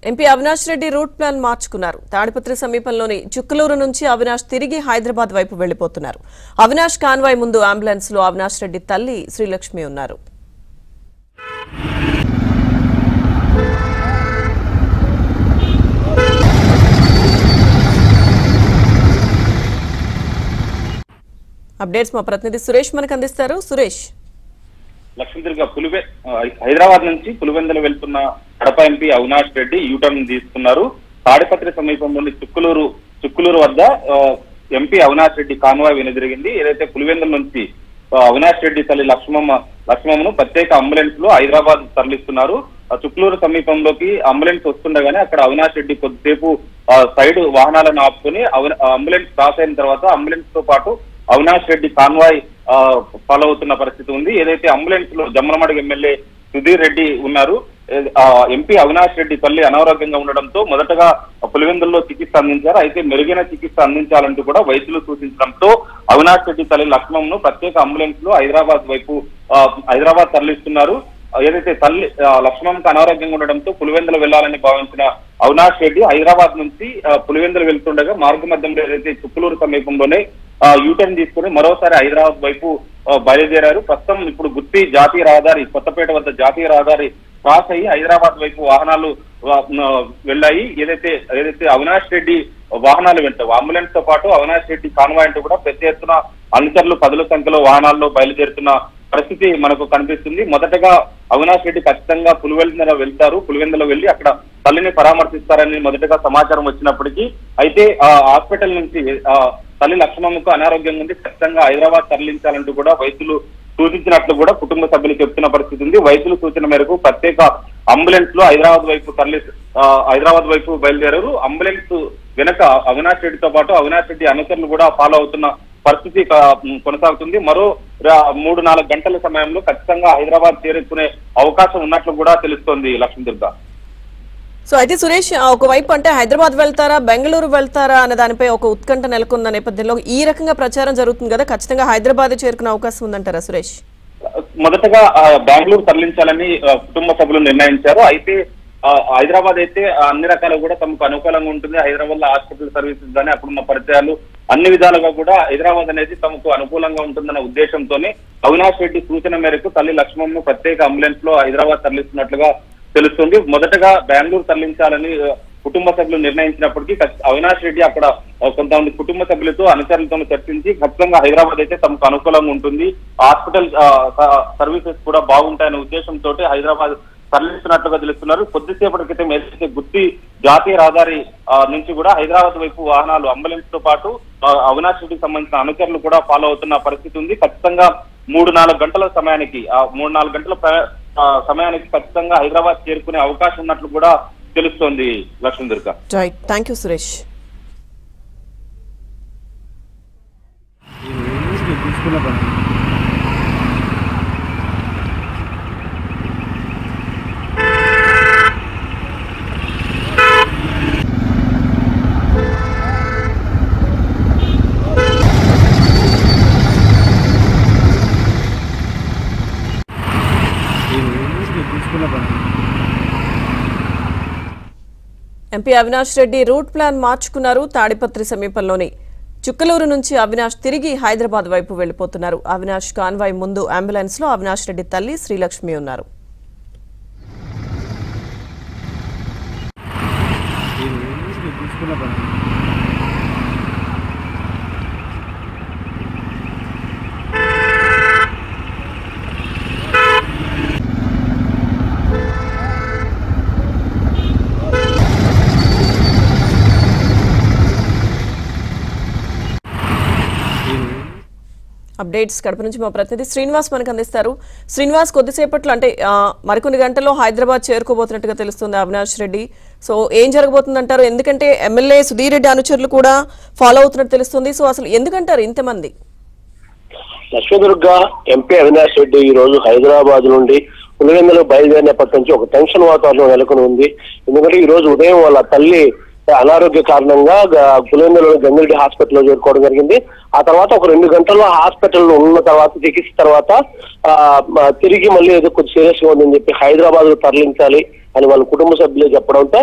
MP Avinash Reddy route plan మార్చుకున్నారు తాడిపత్రి సమీపంలోని చుక్కలూరు నుంచి అవినాష్ తిరిగి హైదరాబాద్ వైపు వెళ్లిపోతున్నారు అవినాష్ కాన్వాయ్ ముందు అంబులెన్స్ లో అవినాష్ రెడ్డి తల్లి శ్రీలక్ష్మి ఉన్నారు అప్డేట్స్ మా ప్రతినిధి సురేష్ మనకు అందిస్తారు సురేష్ లక్ష్మీదుర్గ పులివె ఆ, హైదరాబాద్ నుంచి పులివెందులు వెళ్తున్న కడప ఎంపీ అవినాష్ రెడ్డి యూటర్న్ తీసుకున్నారు తాడిపత్రి సమీపంలోని చుక్కులూరు చుక్కులూరు వద్ద ఆ, ఎంపీ అవినాష్ రెడ్డి కాన్వాయ్ వెనుదిరిగింది ఏదైతే పులివెందుల నుంచి ఆ, అవినాష్ రెడ్డి తల్లి లక్ష్మమ్మ లక్ష్మమ్మను ప్రత్యేక అంబులెన్స్ లో హైదరాబాద్ తరలిస్తున్నారు ఆ చుక్కులూరు సమీపంలోకి అంబులెన్స్ వస్తుండగానే అక్కడ అవినాష్ రెడ్డి కొద్దిసేపు ఆ, సైడ్ వాహనాలను ఆపుకొని అవి- ఆ అంబులెన్స్ క్రాస్ అయిన తర్వాత అంబులెన్స్ తో పాటు అవినాష్ రెడ్డి కాన్వాయ్ ఆ, ఫాలో అవుతున్న పరిస్థితి ఉంది ఏదైతే అంబులెన్స్ లో జమ్మలమడుగు ఎమ్మెల్యే సుధీర్ రెడ్డి ఉన్నారు ఏ- ఆ, ఎంపీ అవినాష్ రెడ్డి తల్లి అనారోగ్యంగా ఉండడంతో మొదటగా పులివెందుల్లో చికిత్స అందించారు అయితే మెరుగైన చికిత్స అందించాలంటూ కూడా వైద్యులు సూచించడంతో అవినాష్ రెడ్డి తల్లి లక్ష్మణ్ను ప్రత్యేక అంబులెన్స్ లో హైదరాబాద్ వైపు ఆ, హైదరాబాద్ తరలిస్తున్నారు ఆ, ఏదైతే తల్లి ఆ, లక్ష్మణ్కి అనారోగ్యంగా ఉండడంతో పులివెందులు వెళ్లాలని భావించిన అవినాష్ రెడ్డి హైదరాబాద్ నుంచి ఆ, పులివెందులు వెళ్తుండగా మార్గ మధ్యంలో ఏదైతే చుక్కులూరు సమీపంలోనే ఆ, యూటర్న్ తీసుకుని మరోసారి హైదరాబాద్ వైపు ఆ, బయలుదేరారు ప్రస్తుతం ఇప్పుడు గుత్తి జాతీయ రహదారి కొత్తపేట వద్ద జాతీయ రహదారి క్రాస్ అయ్యి హైదరాబాద్ వైపు వాహనాలు ఆ, ఆ, వెళ్ళాయి ఏదైతే ఏదైతే అవినాష్ రెడ్డి వాహనాలు వెంట అంబులెన్స్ తో పాటు అవినాష్ రెడ్డి కాన్వాయ్ అంటూ కూడా పెద్ద ఎత్తున అనుచరులు పదుల సంఖ్యలో వాహనాల్లో బయలుదేరుతున్న పరిస్థితి మనకు కనిపిస్తుంది మొదటగా అవినాష్ రెడ్డి ఖచ్చితంగా పులివెందుల వెళ్తారు పులివెందులో వెళ్లి అక్కడ తల్లిని పరామర్శిస్తారని మొదటగా సమాచారం వచ్చినప్పటికీ అయితే ఆ హాస్పిటల్ నుంచి ఆ, తల్లి లక్ష్మమ్మకు అనారోగ్యం ఉంది ఖచ్చితంగా హైదరాబాద్ తరలించాలంటూ కూడా వైద్యులు సూచించినట్లు కూడా కుటుంబ సభ్యులు చెప్తున్న పరిస్థితి ఉంది వైద్యుల సూచన మేరకు ప్రత్యేక అంబులెన్స్ లో హైదరాబాద్ వైపు తరలి ఆ, హైదరాబాద్ వైపు బయలుదేరారు అంబులెన్స్ వెనక అవినాష్ రెడ్డితో పాటు అవినాష్ రెడ్డి అనుచరులు కూడా ఫాలో అవుతున్న పరిస్థితి క- కొనసాగుతుంది మరో రా- మూడు నాలుగు గంటల సమయంలో ఖచ్చితంగా హైదరాబాద్ చేరుకునే అవకాశం ఉన్నట్లు కూడా తెలుస్తోంది లక్ష్మీదుర్గ సో అయితే సురేష్ ఆ, ఒకవైపు అంటే హైదరాబాద్ వెళ్తారా బెంగళూరు వెళ్తారా అనే దానిపై ఒక ఉత్కంఠ నెలకొన్న నేపథ్యంలో ఈ రకంగా ప్రచారం జరుగుతుంది కదా ఖచ్చితంగా హైదరాబాద్ చేరుకునే అవకాశం ఉందంటారా సురేష్ మొదటగా ఆ, బెంగళూరు తరలించాలని ఆ, కుటుంబ సభ్యులు నిర్ణయించారు అయితే ఆ, హైదరాబాద్ అయితే ఆ, అన్ని రకాలు కూడా తమకు అనుకూలంగా ఉంటుంది హైదరాబాద్ లో హాస్పిటల్ సర్వీసెస్ కానీ అక్కడున్న పరిచయాలు అన్ని విధాలుగా కూడా హైదరాబాద్ అనేది తమకు అనుకూలంగా ఉంటుందన్న ఉద్దేశంతోనే అవినాష్ రెడ్డి సూచన మేరకు తల్లి లక్ష్మమ్మ ప్రత్యేక అంబులెన్స్ లో హైదరాబాద్ తరలిస్తున్నట్లుగా తెలుస్తుంది మొదటగా బెంగళూరు తరలించాలని ఆ, కుటుంబ సభ్యులు నిర్ణయించినప్పటికీ ఖచ్చి- అవినాష్ రెడ్డి అక్కడ ఆ, కొంతమంది కుటుంబ సభ్యులతో అనుచరులతో చర్చించి ఖచ్చితంగా హైదరాబాద్ అయితే తమకు అనుకూలంగా ఉంటుంది హాస్పిటల్ ఆ, స- సర్వీసెస్ కూడా బాగుంటాయనే ఉద్దేశంతో హైదరాబాద్ తరలిస్తున్నట్లుగా తెలుస్తున్నారు కొద్దిసేపటి క్రితం ఏదైతే గుత్తి జాతీయ రహదారి ఆ, నుంచి కూడా హైదరాబాద్ వైపు వాహనాలు అంబులెన్స్ తో పాటు ఆ, అవినాష్ రెడ్డికి సంబంధించిన అనుచరులు కూడా ఫాలో అవుతున్న పరిస్థితి ఉంది ఖచ్చితంగా మూడు నాలుగు గంటల సమయానికి ఆ మూడు నాలుగు గంటల ప్ర- ఆ, సమయానికి ఖచ్చితంగా హైదరాబాద్ చేరుకునే అవకాశం ఉన్నట్లు కూడా తెలుస్తోంది Lakshmidurga right thank you Suresh తీసుకున్న పని తీసుకున్న పని MP Avinash Reddy route plan మార్చుకున్నారు తాడిపత్రి సమీపంలోని చుక్కలూరు నుంచి అవినాష్ తిరిగి హైదరాబాద్ వైపు వెళ్లిపోతున్నారు అవినాష్ కాన్వాయ్ ముందు అంబులెన్స్ లో అవినాష్ రెడ్డి తల్లి శ్రీలక్ష్మి ఉన్నారు తీసుకున్న పని అప్డేట్స్ కడప నుంచి మా ప్రతినిధి శ్రీనివాస్ మనకు అందిస్తారు శ్రీనివాస్ కొద్దిసేపట్లో అంటే ఆ, మరికొన్ని గంటల్లో హైదరాబాద్ చేరుకోబోతున్నట్టుగా తెలుస్తుంది అవినాష్ రెడ్డి సో ఏం జరగబోతుందంటారు ఎందుకంటే ఎమ్మెల్యే సుధీర్ రెడ్డి అనుచరులు కూడా ఫాలో అవుతున్నట్టు తెలుస్తుంది సో అసలు ఎందుకంటారు ఇంతమంది లక్ష్మీదుర్గ ఎంపీ అవినాష్ రెడ్డి ఈ రోజు హైదరాబాద్ నుండి పులివెందులు బయలుదేరినప్పటి నుంచి ఒక టెన్షన్ వాతావరణం నెలకొని ఉంది ఎందుకంటే ఈ రోజు ఉదయం వాళ్ళ తల్లి అనారోగ్య కారణంగా గ- పులివెందులోని గంగిరెడ్డి హాస్పిటల్లో చేరుకోవడం జరిగింది ఆ తర్వాత ఒక రెండు గంటల్లో హాస్పిటల్లో ఉన్న తర్వాత చికిత్స తర్వాత ఆ, మ- తిరిగి మళ్ళీ ఏదో కొంచెం సీరియస్ గా ఉందని చెప్పి హైదరాబాద్ తరలించాలి అని వాళ్ళ కుటుంబ సభ్యులు చెప్పడంతో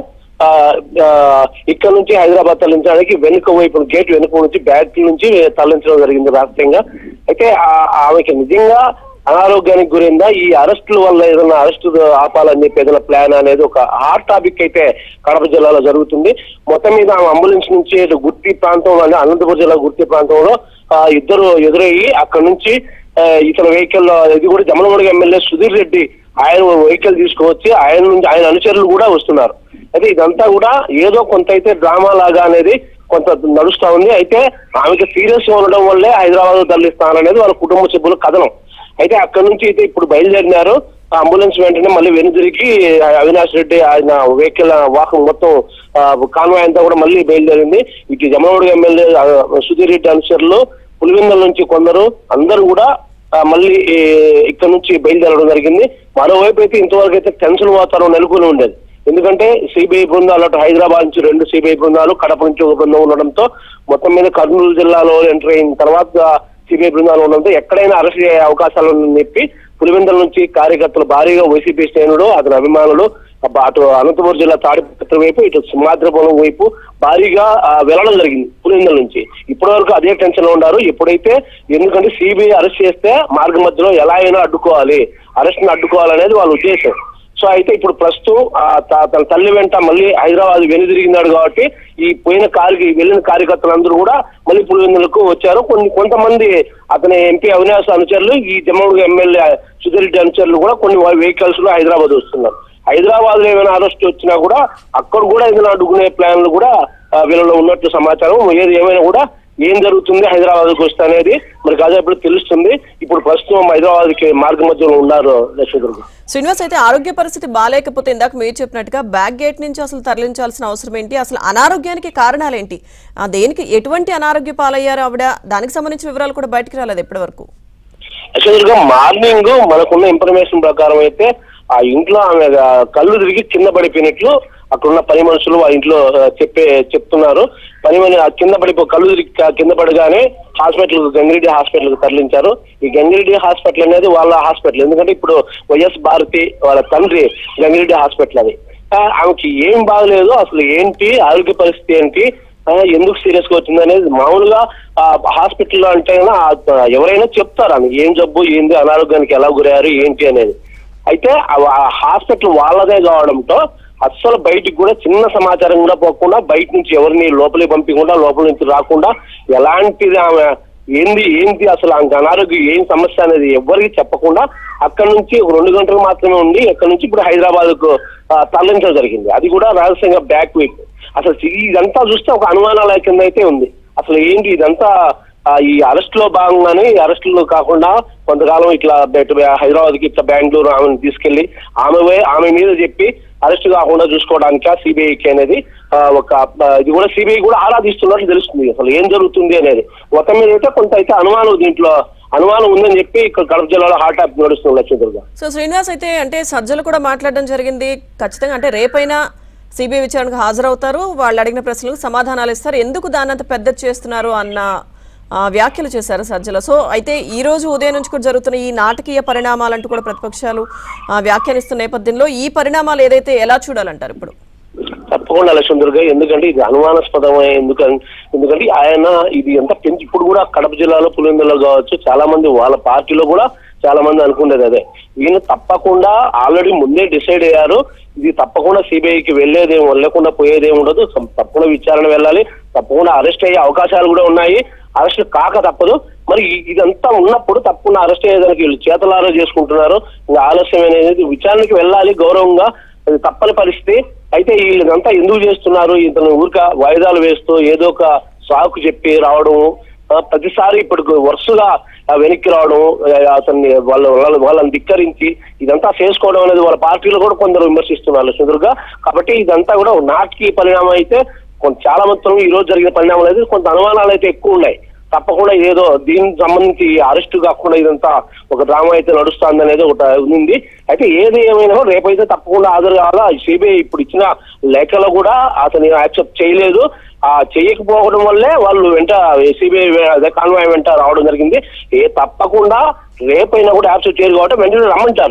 ఆ, ఆ, ఇక్కడ నుంచి హైదరాబాద్ తరలించడానికి వెనుక వైపు గేట్ వెనుక నుంచి బ్యాక్ నుంచి తరలించడం జరిగింది రహస్యంగా అయితే ఆ- ఆమెకి నిజంగా అనారోగ్యానికి గురైందా ఈ అరెస్టుల వల్ల ఏదైనా అరెస్టు ఆపాలని చెప్పి ఏదైనా ప్లాన్ అనేది ఒక హాట్ టాపిక్ అయితే కడప జిల్లాలో జరుగుతుంది మొత్తం మీద ఆమె అంబులెన్స్ నుంచి ఇటు గుర్తి ప్రాంతంలో అనంతపురం జిల్లా గుర్తి ప్రాంతంలో ఆ, ఇద్దరు ఎదురయ్యి అక్కడ నుంచి ఆ, ఇతని వెహికల్ ఇది కూడా జమలమడుగు ఎమ్మెల్యే సుధీర్ రెడ్డి ఆయన వెహికల్ తీసుకువచ్చి ఆయన నుంచి ఆయన అనుచరులు కూడా వస్తున్నారు అయితే ఇదంతా కూడా ఏదో కొంత అయితే డ్రామా లాగా అనేది కొంత నడుస్తా ఉంది అయితే ఆమెకి సీరియస్ ఉండడం వల్లే హైదరాబాద్ తరలిస్తాననేది వాళ్ళ కుటుంబ సభ్యుల కథనం అయితే అక్కడి నుంచి అయితే ఇప్పుడు బయలుదేరినారు ఆ అంబులెన్స్ వెంటనే మళ్ళీ వెనుదిరిగి అవినాష్ రెడ్డి ఆయన వెహికల్ వాహనం మొత్తం కాన్వాయ్ అంతా కూడా మళ్ళీ బయలుదేరింది ఇటు జమలమడుగు ఎమ్మెల్యే ఆ, సుధీర్ రెడ్డి అనుచరులు పులివెందుల నుంచి కొందరు అందరూ కూడా ఆ, మళ్ళీ ఈ, ఇక్కడ నుంచి బయలుదేరడం జరిగింది మరోవైపు అయితే ఇంతవరకు అయితే టెన్షన్ వాతావరణం నెలకొని ఉండేది ఎందుకంటే సిబిఐ బృందాలు అటు హైదరాబాద్ నుంచి రెండు సిబిఐ బృందాలు కడప నుంచి ఒక బృందం ఉండడంతో మొత్తం మీద కర్నూలు జిల్లాలో ఎంటర్ అయిన తర్వాత సిబిఐ బృందాలు ఉండడంతో ఎక్కడైనా అరెస్ట్ అయ్యే అవకాశాలు ఉన్నాయని చెప్పి పులివెందుల నుంచి కార్యకర్తలు భారీగా వైసీపీ శ్రేణులు అతని అభిమానులు అబ్బా, అటు అనంతపురం జిల్లా తాడిపత్రి వైపు ఇటు సింహాద్రిపురం వైపు భారీగా ఆ, వెళ్ళడం జరిగింది పులివెందుల నుంచి ఇప్పటి వరకు అదే టెన్షన్ లో ఉన్నారు ఎప్పుడైతే ఎందుకంటే సిబిఐ అరెస్ట్ చేస్తే మార్గ మధ్యలో ఎలా అయినా అడ్డుకోవాలి అరెస్ట్ ని అడ్డుకోవాలనేది వాళ్ళ ఉద్దేశం సో అయితే ఇప్పుడు ప్రస్తుతం ఆ త- తన తల్లి వెంట మళ్ళీ హైదరాబాద్ వెనుదిరిగినాడు కాబట్టి ఈ పోయిన కారికి వెళ్ళిన కార్యకర్తలందరూ కూడా మళ్ళీ పులివెందులకు వచ్చారు కొన్ని కొంతమంది అతని ఎంపీ అవినాశ్ అనుచరులు ఈ జమ్మూరు ఎమ్మెల్యే సుధీర్ రెడ్డి అనుచరులు కూడా కొన్ని వెహికల్స్ లో హైదరాబాద్ వస్తున్నారు హైదరాబాద్ లో ఏమైనా అరెస్ట్ వచ్చినా కూడా అక్కడ కూడా ఏదైనా అడ్డుకునే ప్లాన్లు కూడా ఆ, వీళ్ళలో ఉన్నట్లు సమాచారం ఏది ఏమైనా కూడా ఏం జరుగుతుంది హైదరాబాద్కి వస్తే అనేది మరి కాదు ఇప్పుడు తెలుస్తుంది ఇప్పుడు ప్రస్తుతం హైదరాబాద్ కి మార్గ మధ్యలో ఉన్నారు లక్ష్మీదుర్గ శ్రీనివాస్ అయితే ఆరోగ్య పరిస్థితి బాగాలేకపోతే ఇందాక మీరు చెప్పినట్టుగా బ్యాక్ గేట్ నుంచి అసలు తరలించాల్సిన అవసరం ఏంటి అసలు అనారోగ్యానికి కారణాలు ఏంటి ఆ, దేనికి ఎటువంటి అనారోగ్య పాలయ్యారు ఆవిడ దానికి సంబంధించిన వివరాలు కూడా బయటకు రాలేదు ఇప్పటి వరకు యాక్చువల్ గా మార్నింగ్ మనకున్న ఇన్ఫర్మేషన్ ప్రకారం అయితే ఆ ఇంట్లో ఆమె ఆ, కళ్ళు తిరిగి కింద పడిపోయినట్లు అక్కడ ఉన్న పని మనుషులు ఆ ఇంట్లో ఆ, చెప్పే చెప్తున్నారు పని మని ఆ కింద పడిపో కళ్ళు తిరిగి క- కింద పడగానే హాస్పిటల్ గంగిరెడ్డి హాస్పిటల్ కి తరలించారు ఈ గంగిరెడ్డి హాస్పిటల్ అనేది వాళ్ళ హాస్పిటల్ ఎందుకంటే ఇప్పుడు వైఎస్ భారతి వాళ్ళ తండ్రి గంగిరెడ్డి హాస్పిటల్ అది ఆ, ఆమెకి ఏం బాగలేదు అసలు ఏంటి ఆరోగ్య పరిస్థితి ఏంటి ఆ, ఎందుకు సీరియస్ గా వచ్చింది అనేది మామూలుగా హాస్పిటల్లో అంటే గనుక, ఆ, ఎవరైనా చెప్తారు ఆమె ఏం జబ్బు ఏంది అనారోగ్యానికి ఎలా గురయ్యారు ఏంటి అనేది అయితే ఆ- ఆ హాస్పిటల్ వాళ్ళదే కావడంతో అస్సలు బయటికి కూడా చిన్న సమాచారం కూడా పోకుండా బయట నుంచి ఎవరిని లోపలికి పంపించకుండా లోపల నుంచి రాకుండా ఎలాంటిది ఆమె ఏంది ఏంటి అసలు ఆమెకు అనారోగ్యం ఏం సమస్య అనేది ఎవరికి చెప్పకుండా అక్కడ నుంచి ఒక రెండు గంటలు మాత్రమే ఉండి అక్కడ నుంచి ఇప్పుడు హైదరాబాద్ కు తరలించడం జరిగింది అది కూడా రహస్యంగా బ్యాక్ వైపు అసలు ఇదంతా చూస్తే ఒక అనుమానాల కింద అయితే ఉంది అసలు ఏంటి ఇదంతా ఆ, ఈ అరెస్ట్ లో భాగంగానే ఈ అరెస్టులు కాకుండా కొంతకాలం ఇట్లా హైదరాబాద్ కి ఇట్లా బెంగళూరు ఆమెను తీసుకెళ్లి ఆమె వే- ఆమె మీద చెప్పి అరెస్ట్ కాకుండా చూసుకోవడానికి సిబిఐకి అనేది ఆ, ఒక ఆ, ఇది కూడా సిబిఐ కూడా ఆరాధిస్తున్నట్లు తెలుస్తుంది అసలు ఏం జరుగుతుంది అనేది మొత్తం మీద అయితే కొంత అయితే అనుమానం దీంట్లో అనుమానం ఉందని చెప్పి ఇక్కడ కడప జిల్లాలో హాట్ టాప్ నడుస్తుంది లక్ష్మీదుర్గ సో శ్రీనివాస్ అయితే అంటే సజ్జలు కూడా మాట్లాడడం జరిగింది ఖచ్చితంగా అంటే రేపైనా సిబిఐ విచారణకు హాజరవుతారు వాళ్ళు అడిగిన ప్రశ్నలకు సమాధానాలు ఇస్తారు ఎందుకు దాన్ని అంత పెద్ద చేస్తున్నారు అన్న ఆ, వ్యాఖ్యలు చేశారు సజ్జల సో అయితే ఈ రోజు ఉదయం నుంచి కూడా జరుగుతున్న ఈ నాటకీయ పరిణామాలంటూ కూడా ప్రతిపక్షాలు ఆ, వ్యాఖ్యానిస్తున్న నేపథ్యంలో ఈ పరిణామాలు ఏదైతే ఎలా చూడాలంటారు ఇప్పుడు తప్పకుండా లక్ష్మణదుర్గ ఎందుకంటే ఇది అనుమానాస్పదమే ఎందుకంటే ఎందుకంటే ఆయన ఇది ఎంత పెంచి ఇప్పుడు కూడా కడప జిల్లాలో పులివెందులో కావచ్చు చాలా మంది వాళ్ళ పార్టీలో కూడా చాలా మంది అనుకునేది అదే ఈయన తప్పకుండా ఆల్రెడీ ముందే డిసైడ్ అయ్యారు ఇది తప్పకుండా సిబిఐకి వెళ్ళేదేం వెళ్ళకుండా పోయేదేం ఉండదు సం- తప్పకుండా విచారణ వెళ్ళాలి తప్పకుండా అరెస్ట్ అయ్యే అవకాశాలు కూడా ఉన్నాయి అరెస్ట్ కాక తప్పదు మరి ఇ- ఇదంతా ఉన్నప్పుడు తప్పకుండా అరెస్ట్ అయ్యేదానికి వీళ్ళు చేతలారా చేసుకుంటున్నారు ఇంకా ఆలస్యం అనేది విచారణకి వెళ్ళాలి గౌరవంగా అది తప్పని పరిస్థితి అయితే వీళ్ళంతా ఎందుకు చేస్తున్నారు ఇతను ఊరిక వాయిదాలు వేస్తూ ఏదో ఒక సాకు చెప్పి రావడం ఆ, ప్రతిసారి ఇప్పుడు వరుసగా ఆ, వెనక్కి రావడం ఆ, అతన్ని వాళ్ళ వాళ్ళ- వాళ్ళని ధిక్కరించి ఇదంతా చేసుకోవడం అనేది వాళ్ళ పార్టీలో కూడా కొందరు విమర్శిస్తున్నారు సుదురుగా కాబట్టి ఇదంతా కూడా ఒక నాటకీయ పరిణామం అయితే కొంత చాలా మొత్తం ఈ రోజు జరిగిన పరిణామాలు అయితే కొంత అనుమానాలు అయితే ఎక్కువ ఉన్నాయి తప్పకుండా ఏదో దీనికి సంబంధించి అరెస్ట్ కాకుండా ఇదంతా ఒక డ్రామా అయితే నడుస్తుంది అనేది ఒకటి ఉంది అయితే ఏది ఏమైనా రేపైతే తప్పకుండా హాజరు కావాలా సిబిఐ ఇప్పుడు ఇచ్చిన లేఖలో కూడా అతని యాక్సెప్ట్ చేయలేదు ఆ చేయకపోవడం వల్లే వాళ్ళు వెంట సిబిఐ అదే కాన్వాయ్ వెంట రావడం జరిగింది ఏ తప్పకుండా రేపైనా కూడా యాక్సెప్ట్ చేయరు కాబట్టి వెంటనే రమ్మంటారు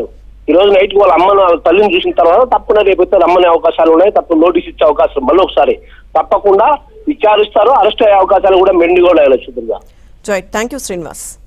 ఈ రోజు నైట్ వాళ్ళ అమ్మను వాళ్ళ తల్లిని చూసిన తర్వాత తప్పకుండా రేపు అయితే రమ్మనే అవకాశాలు ఉన్నాయి తప్ప నోటీస్ ఇచ్చే అవకాశం మళ్ళీ ఒకసారి తప్పకుండా విచారిస్తారు అరెస్ట్ అయ్యే అవకాశాలు కూడా మెండుగా ఉన్నాయి Lakshmidurga right thank you Srinivas